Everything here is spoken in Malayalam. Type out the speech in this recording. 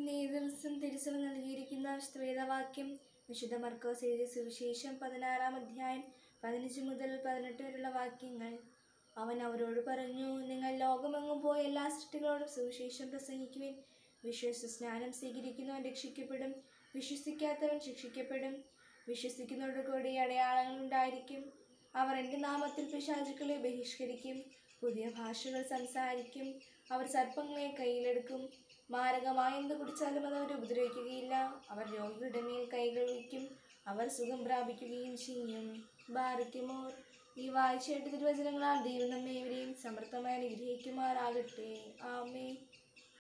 ഇന്നേ ദിവസം തിരുസഭ നൽകിയിരിക്കുന്ന വേദവാക്യം വിശുദ്ധ മർക്കോസ് എഴുതിയ സുവിശേഷം പതിനാറാം അധ്യായം പതിനഞ്ച് മുതൽ പതിനെട്ട് വരെയുള്ള വാക്യങ്ങൾ അവൻ അവരോട് പറഞ്ഞു നിങ്ങൾ ലോകമെങ്ങും പോയി എല്ലാ സൃഷ്ടികളോടും സുവിശേഷം പ്രസംഗിക്കുവിൻ വിശ്വസ സ്നാനം സ്വീകരിക്കുന്നവൻ രക്ഷിക്കപ്പെടും വിശ്വസിക്കാത്തവൻ ശിക്ഷിക്കപ്പെടും വിശ്വസിക്കുന്നവരുടെ കൂടി അടയാളങ്ങൾ ഉണ്ടായിരിക്കും അവർ എൻ്റെ നാമത്തിൽ പിശാചുക്കളെ ബഹിഷ്കരിക്കും പുതിയ ഭാഷകൾ സംസാരിക്കും അവർ സർപ്പങ്ങളെ കയ്യിലെടുക്കും മാരകമായ എന്ത് കുടിച്ചാലും അത് അവരെ ഉപദ്രവിക്കുകയില്ല അവർ രോഗികളുടെ മേൽ കൈകൾ വയ്ക്കും അവർ സുഖം പ്രാപിക്കുകയും ചെയ്യും ബാധിക്കുമോർ ഈ വായിച്ചേട്ട് തിരുവചനങ്ങളാൽ ദൈവം നമ്മെ ഇവരെയും സമർത്ഥമായി അനുഗ്രഹിക്കുമാറാകട്ടെ ആമേ